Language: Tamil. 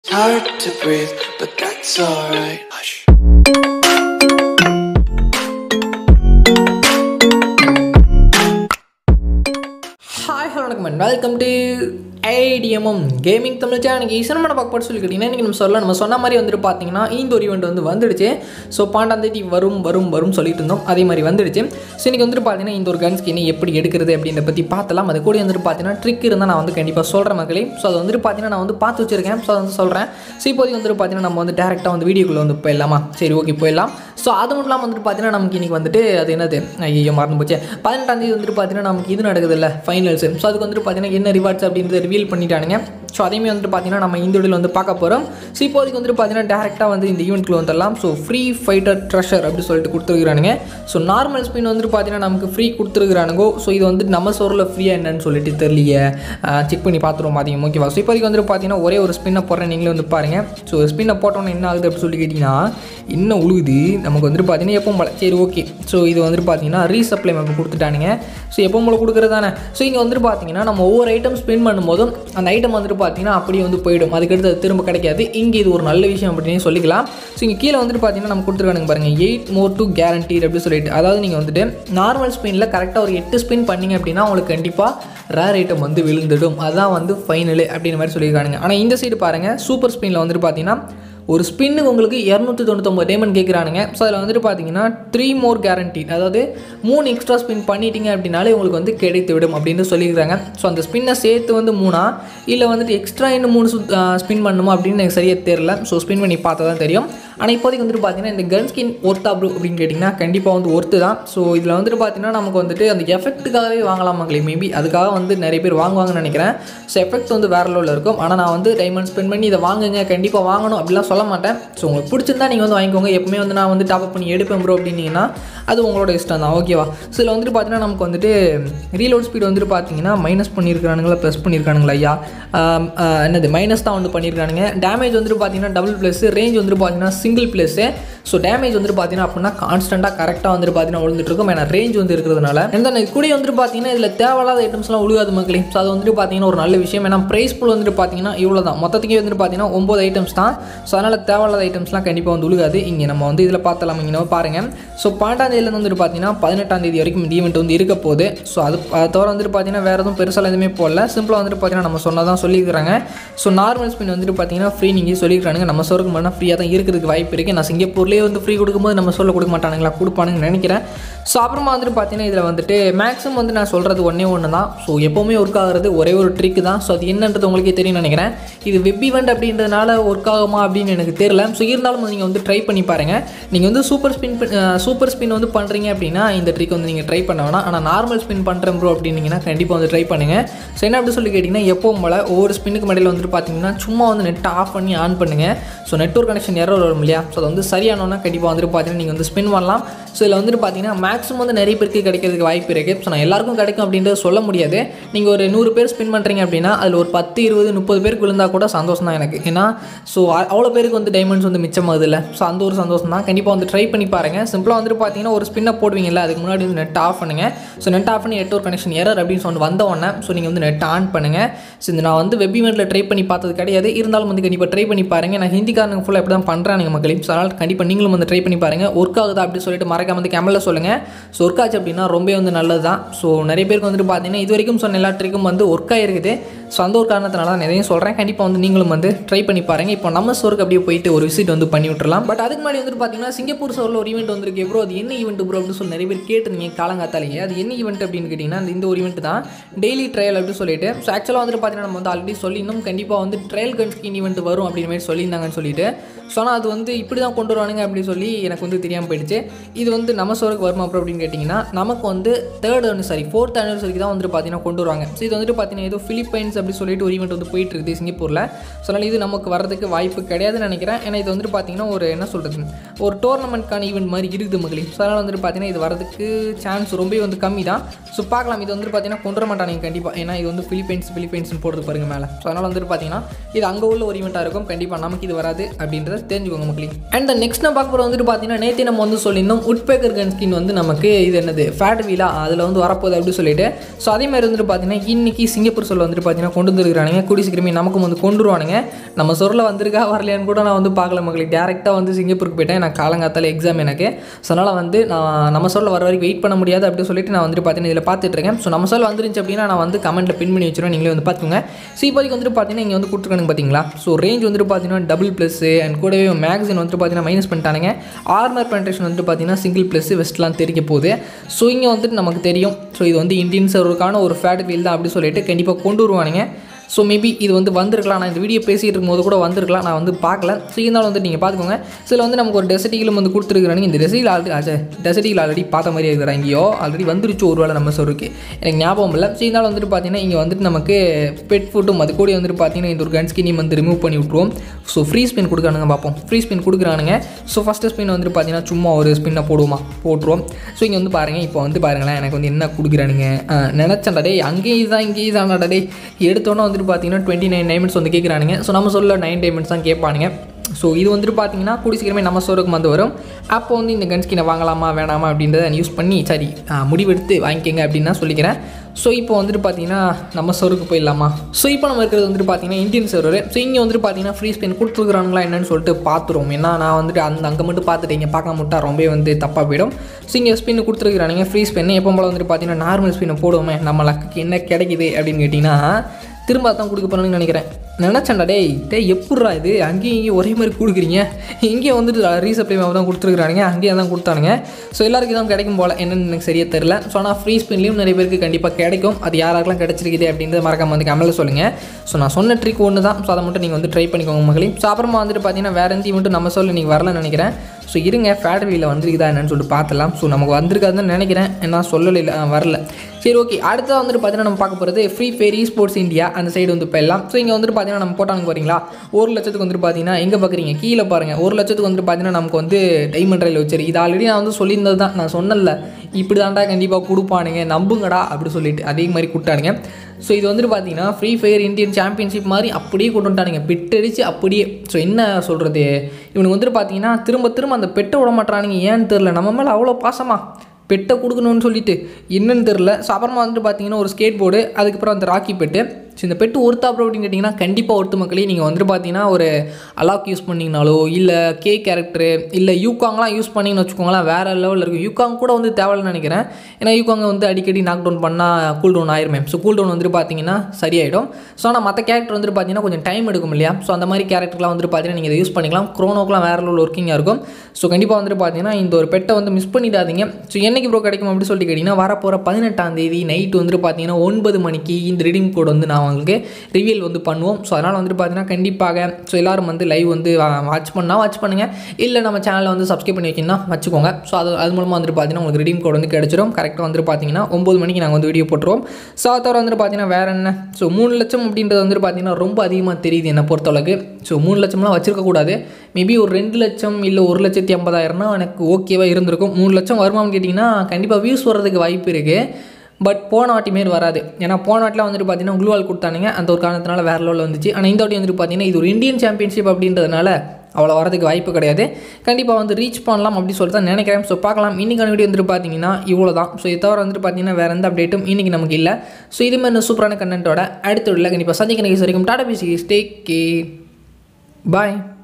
hard to breathe, but that's alright. Hush. Hi hello வணக்கம் welcome to IDMM gaming Tamil channel ஈசன் பண்ண பார்க்க சொல்லி கேட்டிங்கன்னா இன்றைக்கி நம்ம சொல்லலாம் நம்ம சொன்ன மாதிரி வந்துட்டு பார்த்தீங்கன்னா இந்த ஒரு ஈவெண்ட் வந்து வந்துடுச்சு ஸோ பன்னெண்டாம் தேதி வரும் வரும் வரும் சொல்லிட்டு இருந்தோம் அதே மாதிரி வந்துடுச்சு ஸோ இன்றைக்கி வந்துட்டு பார்த்தீங்கன்னா இந்த ஒரு கன் ஸ்கின் எப்படி எடுக்கிறது அப்படின்றத பற்றி பார்த்தலாம் அது கூட வந்துட்டு பார்த்தீங்கன்னா ட்ரிக் இருந்தால் நான் வந்து கண்டிப்பாக சொல்கிறேன் மக்களே ஸோ அது வந்துட்டு பார்த்தீங்கன்னா நான் வந்து பார்த்து வச்சிருக்கேன் ஸோ அதை வந்து சொல்கிறேன் ஸோ இப்போதைக்கு வந்துட்டு பார்த்தீங்கன்னா நம்ம வந்து டேரெக்டாக வந்து வீடியோக்குள்ளே வந்து போயிடலாமா சரி ஓகே போயிடலாம் ஸோ அது மட்டும் இல்லாமல் வந்துட்டு பார்த்தீங்கன்னா நமக்கு இன்றைக்கி வந்துட்டு அது என்னது ஐயோ மறந்து போச்சு பதினெட்டாம் தேதி வந்துட்டு பார்த்தீங்கன்னா நமக்கு இது நடக்குது இல்லை ஃபைனல்ஸ் ஸோ அதுக்கு வந்துட்டு பார்த்தீங்கன்னா என்ன ரிவார்ட்ஸ் அப்படின்றத ரிவீல் பண்ணிட்டானுங்க ஸோ அதேமாதிரி வந்துட்டு பார்த்தீங்கன்னா நம்ம இந்த வீடியோவில் வந்து பார்க்க போகிறோம் ஸோ இப்போதைக்கு வந்துட்டு பார்த்தீங்கன்னா டேரெக்டாக வந்து இந்த ஈவெண்ட்டில் வந்துடலாம் ஸோ ஃப்ரீ ஃபைட்டர் ட்ரெஷர் அப்படி சொல்லிட்டு கொடுத்துருக்குறானுங்க ஸோ நார்மல் ஸ்பின் வந்துட்டு பார்த்தீங்கன்னா நமக்கு ஃப்ரீ கொடுத்துருக்குறானுங்கோ ஸோ இது வந்து நம்ம சோரில் ஃப்ரீயாக என்னன்னு சொல்லிட்டு தெரியலையே செக் பண்ணி பார்த்துருவோம் அதிகம் ஓகேவா ஸோ இப்போதைக்கு வந்துட்டு பார்த்தீங்கன்னா ஒரே ஒரு ஸ்பின்னை போடுறேன் நீங்களே வந்து பாருங்கள் ஸோ ஸ்பின்னை போட்டோன்னே என்ன ஆகுது அப்படின்னு சொல்லி கேட்டிங்கன்னா இன்னும் உழுகுது நமக்கு வந்துட்டு பார்த்தீங்கன்னா எப்போ போல சரி ஓகே ஸோ இது வந்துட்டு பார்த்தீங்கன்னா ரீசப்ளை மேப் கொடுத்துட்டானுங்க ஸோ எப்போ போல கொடுக்குறது தானே ஸோ இங்கே வந்துட்டு பார்த்தீங்கன்னா நம்ம ஒவ்வொரு ஐட்டம் ஸ்பின் பண்ணும்போதும் அந்த ஐட்டம் வந்துட்டு பார்த்தீங்கன்னா அப்படியே வந்து போயிடும் அதுக்கடுத்து அது திரும்ப கிடைக்காது இங்கே இது ஒரு நல்ல விஷயம் அப்படின்னு சொல்லிக்கலாம் ஸோ இங்கே கீழே வந்துட்டு பார்த்தீங்கன்னா நம்ம கொடுத்துருக்கானுங்க பாருங்கள் எயிட் மோர் டு கேரண்டி அப்படின்னு சொல்லிட்டு அதாவது நீங்கள் வந்துட்டு நார்மல் ஸ்பின்னில் கரெக்டாக ஒரு எட்டு ஸ்பின் பண்ணீங்க அப்படின்னா உங்களுக்கு கண்டிப்பாக ரேர் ஐட்டம் வந்து விழுந்துடும் அதான் வந்து ஃபைனலு அப்படின்ற மாதிரி சொல்லியிருக்கானுங்க ஆனால் இந்த சைடு பாருங்கள் சூப்பர் ஸ்பின்னில் வந்துட்டு பார்த்தீங்கன்னா ஒரு ஸ்பின்னுக்கு உங்களுக்கு இரநூத்தி தொண்ணூத்தொம்பது டைமண்ட் கேட்குறானுங்க ஸோ அதில் வந்துட்டு பார்த்தீங்கன்னா த்ரீ மோர் கேரண்டி அதாவது மூணு எக்ஸ்ட்ரா ஸ்பின் பண்ணிட்டீங்க அப்படின்னாலே உங்களுக்கு வந்து கிடைத்து விடும் அப்படின்னு சொல்லியிருக்காங்க ஸோ அந்த ஸ்பின்னை சேர்த்து வந்து மூணா இல்லை வந்துட்டு எக்ஸ்ட்ரா இன்னும் மூணு ஸ்பின் பண்ணணுமா அப்படின்னு எனக்கு சரியாக தெரில ஸோ ஸ்பின் பண்ணி பார்த்தா தான் தெரியும் ஆனால் இப்போதைக்கு வந்துட்டு பார்த்தீங்கன்னா இந்த கன் ஸ்கின் ஒர்த்தா ப்ரூ அப்படின்னு கேட்டிங்கன்னா கண்டிப்பாக வந்து ஒர்த்து தான் ஸோ இதில் வந்துட்டு பார்த்தீங்கன்னா நமக்கு வந்துட்டு அந்த எஃபெக்ட்டுக்காகவே வாங்கலாம் மக்களே மேபி அதுக்காக வந்து நிறைய பேர் வாங்குவாங்கன்னு நினைக்கிறேன் ஸோ எஃபெக்ட் வந்து வேறு லெவலில் இருக்கும் ஆனால் நான் வந்து டைமண்ட் ஸ்பெண்ட் பண்ணி இதை வாங்குங்க கண்டிப்பாக வாங்கணும் அப்படிலாம் சொல்ல மாட்டேன் ஸோ உங்களுக்கு பிடிச்சிருந்தா நீங்கள் வந்து வாங்கிக்கோங்க எப்பவுமே வந்து நான் வந்து டாப் அப் பண்ணி எடுப்பேன் ப்ரோ அப்படின்னீங்கன்னா அது உங்களோட இஷ்டம் தான் ஓகேவா ஸோ இதில் வந்துட்டு பார்த்தீங்கன்னா நமக்கு வந்துட்டு ரீலோட் ஸ்பீடு வந்துட்டு பார்த்தீங்கன்னா மைனஸ் பண்ணியிருக்கானுங்களா ப்ளஸ் பண்ணியிருக்கானுங்களா ஐயா ஆம், ஆ, என்னது மைனஸ் தான் வந்து பண்ணியிருக்கானுங்க டேமேஜ் வந்துட்டு பார்த்தீங்கன்னா டபுள் ப்ளஸ் ரேஞ்ச் வந்துட்டு பார்த்தீங்கன்னா சிங்கிள் ப்ளஸ்ஸு ஸோ டேமேஜ் வந்துட்டு பார்த்தீங்கன்னா அப்படின்னா கான்ஸ்டண்ட்டாக கரெக்டாக வந்துட்டு பார்த்தீங்கன்னா விழுந்துட்டு இருக்கும் ஏன்னா ரேஞ்ச் வந்து இருக்கிறதுனால இந்த இது கூட வந்துட்டு பார்த்தீங்கன்னா இதில் தேவையில்லாத ஐட்டம்ஸ்லாம் உழுகாது மக்களே ஸோ அது வந்துட்டு பார்த்தீங்கன்னா ஒரு நல்ல விஷயம் ஏன்னா ப்ரைஸ் புல் வந்துட்டு பார்த்தீங்கன்னா இவ்வளோ தான் மொத்தத்துக்கே வந்துட்டு பார்த்தீங்கன்னா ஒம்பது ஐட்டம்ஸ் தான் ஸோ அதனால் தேவையில்லாத ஐட்டம்ஸ்லாம் கண்டிப்பாக வந்து உழுகாது இங்கே நம்ம வந்து இதில் பார்த்தலாம் இங்கே நம்ம பாருங்கள் ஸோ பன்னெண்டாம் தேதியிலேருந்து வந்துட்டு பார்த்தீங்கன்னா பதினெட்டாம் தேதி வரைக்கும் இந்த ஈவெண்ட் வந்து இருக்க போகுது ஸோ அது அதை தவிர வந்துட்டு பார்த்தீங்கன்னா வேறு எதுவும் பெருசாக எதுவுமே போடல சிம்பிளாக வந்துட்டு பார்த்தீங்கன்னா நம்ம சொன்னதான் சொல்லியிருக்காங்க ஸோ நார்மல் ஸ்பின் வந்துட்டு பார்த்தீங்கன்னா ஃப்ரீ நீங்கள் சொல்லியிருக்காங்க நம்ம சோருக்கு மட்டும் ஃப்ரீயாக தான் இருக்கிறதுக்கு வாய்ப்பு இருக்குது நான் சிங்கப்பூர்லேயே வந்து ஃப்ரீ கொடுக்கும்போது நம்ம சொல்ல கொடுக்க மாட்டானுங்களா கொடுப்பானுங்கன்னு நினைக்கிறேன் ஸோ அப்புறமா வந்துட்டு பார்த்தீங்கன்னா இதில் வந்துட்டு மேக்ஸிமம் வந்து நான் சொல்கிறது ஒன்றே ஒன்று தான் ஸோ எப்போவுமே ஒர்க் ஆகிறது ஒரே ஒரு ட்ரிக் தான் ஸோ அது என்னன்றது உங்களுக்கே தெரியும்னு நினைக்கிறேன் இது வெப் ஈவெண்ட் அப்படின்றதுனால ஒர்க் ஆகுமா அப்படின்னு எனக்கு தெரியல ஸோ இருந்தாலும் நீங்கள் வந்து ட்ரை பண்ணி பாருங்கள் நீங்கள் வந்து சூப்பர் ஸ்பின் சூப்பர் ஸ்பின் வந்து பண்ணுறீங்க அப்படின்னா இந்த ட்ரிக் வந்து நீங்கள் ட்ரை பண்ண வேணாம் ஆனால் நார்மல் ஸ்பின் பண்ணுறேன் ப்ரோ அப்படின்னீங்கன்னா கண்டிப்பாக வந்து ட்ரை பண்ணுங்கள் ஸோ என்ன அப்படி சொல்லி கேட்டிங்கன்னா எப்பவும் போல் ஒவ்வொரு ஸ்பின்னுக்கு மடியில் வந்துட்டு பார்த்தீங்கன்னா சும்மா வந்து நெட்டை ஆஃப் பண்ணி ஆன் பண்ணுங்கள் ஸோ நெட்ஒர்க் கனெக்ஷன் எரர் வரும் இல்லையா ஸோ அது வந்து சரியானோன்னா கண்டிப்பாக வந்துட்டு பார்த்தீங்கன்னா நீங்கள் வந்து ஸ்பின் பண்ணலாம் ஸோ இதில் வந்துட்டு பார்த்தீங்கன்னா மேக்ஸிமம் வந்து நிறைய பேருக்கு கிடைக்கிறதுக்கு வாய்ப்பு இருக்குது ஸோ நான் எல்லாருக்கும் கிடைக்கும் அப்படின்றது சொல்ல முடியாது நீங்கள் ஒரு நூறு பேர் ஸ்பின் பண்ணுறீங்க அப்படின்னா அதில் ஒரு பத்து இருபது முப்பது பேருக்கு விழுந்தா கூட சந்தோஷம் தான் எனக்கு ஏன்னா ஸோ அவ்வளோ பேருக்கு வந்து டைமண்ட்ஸ் வந்து மிச்சமாகுது இல்லை ஸோ அந்த ஒரு சந்தோஷம் தான் கண்டிப்பாக வந்து ட்ரை பண்ணி பாருங்கள் சிம்பிளாக வந்துட்டு பார்த்தீங்கன்னா ஒரு ஸ்பின்னை போடுவீங்கல்ல அதுக்கு முன்னாடி வந்து நெட் ஆஃப் பண்ணுங்கள் ஸோ நெட் ஆஃப் பண்ணி நெட்ஒர்க் கனெக்ஷன் எரர் அப்படின்னு சொல்லி வந்த உடனே ஸோ நீங்கள் வந்து நெட் ஆன் பண்ணுங்கள் ஸோ இந்த நான் வந்து வெப் ஈவெண்ட்டில் ட்ரை பண்ணி பார்த்தது கிடையாது இருந்தாலும் வந்து கண்டிப்பாக ட்ரை பண்ணி பாருங்கள் நான் ஹிந்திக்காரங்க ஃபுல்லாக எப்படி தான் பண்ணுறானுங்க மக்களே ஸோ அதனால் கண்டிப்பாக நீங்களும் வந்து ட்ரை பண்ணி பாருங்கள் ஒர்க் ஆகுதா அப்படின்னு சொல்லிட்டு மறக்காம வந்து கேமரில் சொல்லுங்கள் ஸோ ஒர்க் ஆச்சு அப்படின்னா ரொம்ப வந்து நல்லது தான் ஸோ நிறைய பேருக்கு வந்துட்டு பார்த்தீங்கன்னா இது வரைக்கும் சொன்ன எல்லா ட்ரிக்கும் வந்து ஒர்க் ஆகிருக்குது ஸோ அந்த ஒரு காரணத்தினால தான் நிறைய சொல்கிறேன் கண்டிப்பாக வந்து நீங்களும் வந்து ட்ரை பண்ணி பாருங்கள் இப்போ நம்ம சோருக்கு அப்படியே போயிட்டு ஒரு விசிட் வந்து பண்ணி விட்டுறலாம் பட் அதுக்கு முன்னாடி வந்துட்டு பார்த்தீங்கன்னா சிங்கப்பூர் சோரில் ஒரு ஈவெண்ட் வந்திருக்கு ப்ரோ அது என்ன ஈவெண்ட் ப்ரோ அப்படின்னு சொல்லி நிறைய பேர் கேட்டிருந்தீங்க காலங்காத்தாலேயே அது என்ன ஈவெண்ட் அப்படின்னு கேட்டிங்கன்னா அந்த இந்த ஒரு ஈவெண்ட் தான் டெய்லி ட்ரையல் அப்படின்னு சொல்லிட்டு ஸோ ஆக்சுவலாக வந்துட்டு பார்த்தீங்கன்னா நம்ம வந்து ஆல்ரெடி சொல்லி இன்னும் கண்டிப்பாக வந்து ட்ரையல் கன் ஸ்கின் ஈவெண்ட் வரும் அப்படின்னு மாதிரி சொல்லியிருந்தாங்கன்னு சொல்லிட்டு ஸோ ஆனால் அது வந்து இப்படி தான் கொண்டு வருவானுங்க அப்படின்னு சொல்லி எனக்கு வந்து தெரியாமல் போயிடுச்சு இது வந்து நம்ம சோருக்கு வருமா அப்புறம் அப்படின்னு கேட்டிங்கன்னா நமக்கு வந்து தேர்ட் சாரி ஃபோர்த் ஆனிவர்சரிக்கு தான் வந்துட்டு பார்த்தீங்கன்னா கொண்டு வருவாங்க ஸோ இது வந்துட்டு பார்த்தீங்கன்னா ஏதோ ஃபிலிப்பைன்ஸ் அப்படி சொல்லிட்டு ஒரு ஈவெண்ட் வந்து போயிட்டு இருக்குது சிங்கப்பூரில் ஸோ அதனால் இது நமக்கு வரதுக்கு வாய்ப்பு கிடையாதுன்னு நினைக்கிறேன் ஏன்னா இது வந்துட்டு பார்த்தீங்கன்னா ஒரு என்ன சொல்கிறது ஒரு டோர்னமெண்ட்கான ஈவெண்ட் மாதிரி இருக்குது மகளி ஸோ அதனால் வந்துட்டு பார்த்தீங்கன்னா இது வரதுக்கு சான்ஸ் ரொம்ப வந்து கம்மி தான் ஸோ பார்க்கலாம் இது வந்துட்டு பார்த்தீங்கன்னா கொண்டு வர மாட்டாங்க கண்டிப்பாக ஏன்னா இது வந்து ஃபிலிப்பைன்ஸ் ஃபிலிப்பைன்ஸ்னு போடுறது பாருங்க மேலே ஸோ அதனால் வந்துட்டு பார்த்தீங்கன்னா இது அங்கே உள்ள ஒரு ஈவெண்ட்டாக இருக்கும் கண்டிப்பாக நமக்கு இது வராது அப்படின்றத தெரிஞ்சுக்கோங்க மக்களே அண்ட் நெக்ஸ்ட் நம்ம பார்க்க போகிற வந்துட்டு பார்த்தீங்கன்னா நேற்று நம்ம வந்து சொல்லியிருந்தோம் உட்பேக்கர் கன் ஸ்கின் வந்து நமக்கு இது என்னது ஃபேட் வீலா அதில் வந்து வரப்போகுது அப்படின்னு சொல்லிட்டு ஸோ அதே மாதிரி வந்துட்டு பார்த்தீங்கன்னா இன்னைக்கு சிங்கப்பூர் சொல்ல வந்துட்டு பார்த்தீங்கன்னா கொண்டு வந்துருக்கானுங்க கூடி சீக்கிரமே நமக்கும் வந்து கொண்டு வருவானுங்க நம்ம சொல்ல வந்திருக்கா வரலையான்னு கூட நான் வந்து பார்க்கல மக்களுக்கு டேரெக்டாக வந்து சிங்கப்பூருக்கு போயிட்டேன் நான் காலங்காத்தால எக்ஸாம் எனக்கு ஸோ அதனால் வந்து நான் நம்ம சொல்ல வர வரைக்கும் வெயிட் பண்ண முடியாது அப்படின்னு சொல்லிட்டு நான் வந்துட்டு பார்த்தீங்கன்னா இதில் பார்த்துட்டு இருக்கேன் ஸோ நம்ம சொல்ல வந்துருந்துச்சு அப்படின்னா நான் வந்து கமெண்ட்டில் பின் பண்ணி வச்சிருவேன் நீங்களே வந்து பார்த்துக்கோங்க ஸோ இப்போதைக்கு வந்துட்டு பார்த்தீங்கன்னா இங்கே வந்து கொடுத்துருக்கானுங்க பார்த்தீங்களா ஸோ ரேஞ்ச் வந்துட்டு பார்த்தீங்கன்னா டபுள் ப்ளஸ் அண்ட் கூடவே மேக்ஸின் வந்துட்டு பார்த்தீங்கன்னா மைனஸ் பண்ணிட்டானுங்க ஆர்மர் பென்ட்ரேஷன் வந்துட்டு பார்த்தீங்கன்னா சிங்கிள் ப்ளஸ் வெஸ்ட்லாம் தெரிக்க போகுது ஸோ இங்கே வந்துட்டு நமக்கு தெரியும் ஸோ இது வந்து இந்தியன் சர்வருக்கான ஒரு ஃபேட் வீல் தான் அப்படி சொல்லிட்டு கண்டிப்பாக கொண்டு வருவானுங்க ஸோ மேபி இது வந்து வந்திருக்கலாம் நான் இந்த வீடியோ பேசிகிட்டு இருக்கும்போது கூட வந்திருக்கலாம் நான் வந்து பார்க்கல ஸோ இருந்தாலும் வந்து நீங்கள் பார்த்துக்கோங்க சில வந்து நமக்கு ஒரு டெசர்ட்டிகளும் வந்து கொடுத்துருக்குறாங்க இந்த டெசர்ட்டில் ஆல்ரெடி ஆச்சு டெசர்ட்டிகள் ஆல்ரெடி பார்த்த மாதிரி இருக்கிறாங்க இங்கேயோ ஆல்ரெடி வந்துருச்சு ஒரு வேளை நம்ம சொல்லுக்கு எனக்கு ஞாபகம் இல்லை ஸோ இருந்தாலும் வந்துட்டு பார்த்தீங்கன்னா இங்கே வந்துட்டு நமக்கு பெட் ஃபுட்டும் அது கூட வந்துட்டு பார்த்தீங்கன்னா இந்த ஒரு கன் ஸ்கினையும் வந்து ரிமூவ் பண்ணி விட்ருவோம் ஸோ ஃப்ரீ ஸ்பின் கொடுக்குறானுங்க பார்ப்போம் ஃப்ரீ ஸ்பின் கொடுக்குறானுங்க ஸோ ஃபஸ்ட்டு ஸ்பின் வந்துட்டு பார்த்தீங்கன்னா சும்மா ஒரு ஸ்பின்னை போடுவோமா போட்டுருவோம் ஸோ இங்கே வந்து பாருங்கள் இப்போ வந்து பாருங்களேன் எனக்கு வந்து என்ன கொடுக்குறானுங்க நினச்சேன்டா டேய் அங்கேயும் தான் இங்கேயும் தான்டா டேய் எடுத்தோன்னே வந்துட்டு பார்த்தீங்கன்னா டுவெண்ட்டி நைன் டைமண்ட்ஸ் வந்து கேட்குறானுங்க ஸோ நம்ம சொல்ல நைன் டைமண்ட்ஸ் தான் கேட்பானுங்க ஸோ இது வந்துட்டு பார்த்தீங்கன்னா கூடி சீக்கிரமே நம்ம ஸ்டோருக்கு வந்து வரும் அப்போ வந்து இந்த கன் ஸ்கினை வாங்கலாமா வேணாமா அப்படின்றத யூஸ் பண்ணி சரி ஆ, முடிவெடுத்து வாங்கிக்கோங்க அப்படின்னு நான் சொல்லிக்கிறேன் ஸோ இப்போ வந்துட்டு பார்த்தீங்கன்னா நம்ம சோருக்கு போயிடலாமா ஸோ இப்போ நம்ம இருக்கிறது வந்துட்டு பார்த்தீங்கன்னா இந்தியன் சர்வர் ஸோ இங்கே வந்துட்டு பார்த்தீங்கன்னா ஃப்ரீ ஸ்பெயின் கொடுத்துருக்குறாங்களா என்னன்னு சொல்லிட்டு பார்த்துருவோம் ஏன்னா நான் வந்துட்டு அந்த அங்கே மட்டும் பார்த்துட்டு இங்கே பார்க்க முட்டா ரொம்பவே வந்து தப்பாக போயிடும் ஸோ இங்கே ஸ்பின் கொடுத்துருக்குறானுங்க ஃப்ரீ ஸ்பென் எப்போ போல் வந்துட்டு பார்த்தீங்கன்னா நார்மல் ஸ்பின்னை போடுவோமே நம்ம லக்குக்கு என்ன கிடைக்குது அப்படின்னு கேட்டிங்கன்னா திரும்ப தான் கொடுக்க போகிறேன்னு நினைக்கிறேன் நினச்சேன்டா டேய் டேய் எப்பட்றா இது அங்கேயும் இங்கேயும் ஒரே மாதிரி கொடுக்குறீங்க இங்கே வந்துட்டு ரீசப்ளை தான் கொடுத்துருக்குறானுங்க அங்கேயே தான் கொடுத்தானுங்க ஸோ எல்லாருக்கும் தான் கிடைக்கும் போல் என்னன்னு எனக்கு சரியாக தெரில ஸோ ஆனால் ஃப்ரீ ஸ்பின்லேயும் நிறைய பேருக்கு கண்டிப்பாக கிடைக்கும் அது யாராருக்கெல்லாம் கிடைச்சிருக்குது அப்படின்றத மறக்காம வந்து கமெண்ட்டில் சொல்லுங்கள் ஸோ நான் சொன்ன ட்ரிக் ஒன்று தான் ஸோ அதை மட்டும் நீங்கள் வந்து ட்ரை பண்ணிக்கோங்க மகளே ஸோ அப்புறமா வந்துட்டு பார்த்தீங்கன்னா வேறு எந்த மட்டும் நம்ம சொல்ல நீங்கள் வரலன்னு நினைக்கிறேன் ஸோ இருங்க ஃபேட் வீலில் வந்திருக்குதா என்னன்னு சொல்லிட்டு பார்த்துலாம் ஸோ நமக்கு வந்திருக்காதுன்னு நினைக்கிறேன் என்ன சொல்லலை இல்லை, ஆ, வரல சரி ஓகே அடுத்ததாக வந்துட்டு பார்த்தீங்கன்னா நம்ம பார்க்க போகிறது free fire esports India அந்த சைடு வந்து போயிடலாம் ஸோ இங்கே வந்துட்டு பார்த்தீங்கன்னா நம்ம போட்டாங்க போகிறீங்களா ஒரு லட்சத்துக்கு வந்துட்டு பார்த்தீங்கன்னா எங்கே பார்க்குறீங்க கீழே பாருங்கள் ஒரு லட்சத்துக்கு வந்துட்டு பார்த்தீங்கன்னா நமக்கு வந்து டைமண்ட் ரயில் வச்சிரு இது ஆல்ரெடி நான் வந்து சொல்லியிருந்தது தான் நான் சொன்னல இப்படி தான்டா கண்டிப்பாக கொடுப்பானுங்க நம்புங்கடா அப்படி சொல்லிட்டு அதே மாதிரி கூப்பிட்டானுங்க ஸோ இது வந்துட்டு பார்த்தீங்கன்னா ஃப்ரீ ஃபயர் இந்தியன் சாம்பியன்ஷிப் மாதிரி அப்படியே கொண்டு வந்துட்டானுங்க பெட்டடிச்சு அப்படியே ஸோ என்ன சொல்கிறது இவனுக்கு வந்துட்டு பார்த்தீங்கன்னா திரும்ப திரும்ப அந்த பெட்டை விட மாட்டானுங்க ஏன்னு தெரில நம்ம மேலே அவ்வளோ பாசமா பெட்டை கொடுக்கணும்னு சொல்லிட்டு என்னன்னு தெரில ஸோ அப்புறமா வந்துட்டு பார்த்தீங்கன்னா ஒரு ஸ்கேட் போர்டு அதுக்கப்புறம் அந்த ராக்கி பெட்டு ஸோ இந்த பெட்டு ஒருத்தாப்புறம் அப்படின்னு கேட்டிங்கன்னா கண்டிப்பாக ஒருத்த மக்களே நீங்கள் வந்துட்டு பார்த்தீங்கன்னா ஒரு அலாக் யூஸ் பண்ணிங்கனாலோ இல்லை கே கேரக்டரு இல்லை யூகாங்லாம் யூஸ் பண்ணிங்கன்னு வச்சுக்கோங்களேன் வேறு லெவலில் இருக்கும் யூகாங் கூட வந்து தேவையில்லைன்னு நினைக்கிறேன் ஏன்னா யூகாங்க வந்து அடிக்கடி நாக் டவுன் பண்ணால் கூல் டவுன் ஆயிருமே ஸோ கூல் டவுன் வந்துட்டு பார்த்தீங்கன்னா சரியாயிடும் ஸோ ஆனால் மற்ற கேரக்டர் வந்துட்டு பார்த்தீங்கன்னா கொஞ்சம் டைம் எடுக்கும் இல்லையா ஸோ அந்த மாதிரி கேரக்டர்லாம் வந்துட்டு பார்த்தீங்கன்னா நீங்கள் இதை யூஸ் பண்ணிக்கலாம் க்ரோனோக்கெலாம் வேறு லெவல் ஒர்க்கிங்காக இருக்கும் ஸோ கண்டிப்பாக வந்துட்டு பார்த்தீங்கன்னா இந்த ஒரு பெட்டை வந்து மிஸ் பண்ணிடாதீங்க ஸோ என்னைக்கு ப்ரோ கிடைக்கும் அப்படின்னு சொல்லிட்டு கேட்டிங்கன்னா வரப்போகிற பதினெட்டாம் தேதி நைட் வந்துட்டு பார்த்தீங்கன்னா ஒன்பது மணிக்கு இந்த ரிடீம் கோட் வந்து நான் உங்களுக்கு ரிவீல் வந்து பண்ணுவோம் ஸோ அதனால் வந்துட்டு பார்த்தீங்கன்னா கண்டிப்பாக ஸோ எல்லாரும் வந்து லைவ் வந்து வாட்ச் பண்ணால் வாட்ச் பண்ணுங்கள் இல்லை நம்ம சேனலை வந்து சப்ஸ்கிரைப் பண்ணி வைக்கணும்னா வச்சுக்கோங்க ஸோ அது அது மூலமாக வந்துட்டு பார்த்தீங்கன்னா உங்களுக்கு ரிடீம் கோட் வந்து கிடச்சிரும் கரெக்டாக வந்துட்டு பார்த்தீங்கன்னா ஒம்பது மணிக்கு நாங்கள் வந்து வீடியோ போட்டுருவோம் ஸோ அதை தவிர வந்துட்டு பார்த்தீங்கன்னா வேறு என்ன ஸோ மூணு லட்சம் அப்படின்றது வந்துட்டு பார்த்தீங்கன்னா ரொம்ப அதிகமாக தெரியுது என்னை பொறுத்தளவுக்கு ஸோ மூணு லட்சம்லாம் வச்சிருக்கக்கூடாது மேபி ஒரு ரெண்டு லட்சம் இல்லை ஒரு லட்சத்தி ஐம்பதாயிரம்னா எனக்கு ஓகேவாக இருந்திருக்கும் மூணு லட்சம் வருமானு கேட்டிங்கன்னா கண்டிப்பாக வியூஸ் வர்றதுக்கு வாய்ப்பு இருக்குது பட் போன வாட்டி மாரி வராது ஏன்னா போன வாட்டிலாம் வந்துட்டு பார்த்தீங்கன்னா குளுவால் கொடுத்தானுங்க அந்த ஒரு காரணத்தினால வேறு லெவலில் வந்துச்சு ஆனால் இந்த வாட்டி வந்துட்டு பார்த்தீங்கன்னா இது ஒரு இந்தியன் சாம்பியன்ஷிப் அப்படின்றதுனால அவ்வளோ வரதுக்கு வாய்ப்பு கிடையாது கண்டிப்பாக வந்து ரீச் பண்ணலாம் அப்படி சொல்லிட்டு தான் நினைக்கிறேன் ஸோ பார்க்கலாம் இன்றைக்கான வீடியோ வந்துட்டு பார்த்தீங்கன்னா இவ்வளோ தான் ஸோ இது தவிர வந்துட்டு பார்த்தீங்கன்னா வேறு எந்த அப்டேட்டும் இன்றைக்கி நமக்கு இல்லை ஸோ இது மாதிரி சூப்பரான கண்டென்ட்டோட அடுத்த வீடியோவில் கண்டிப்பாக சந்திக்க நிகழ்ச்சி வரைக்கும் டாடா பிசி ஸ்டே கே பாய்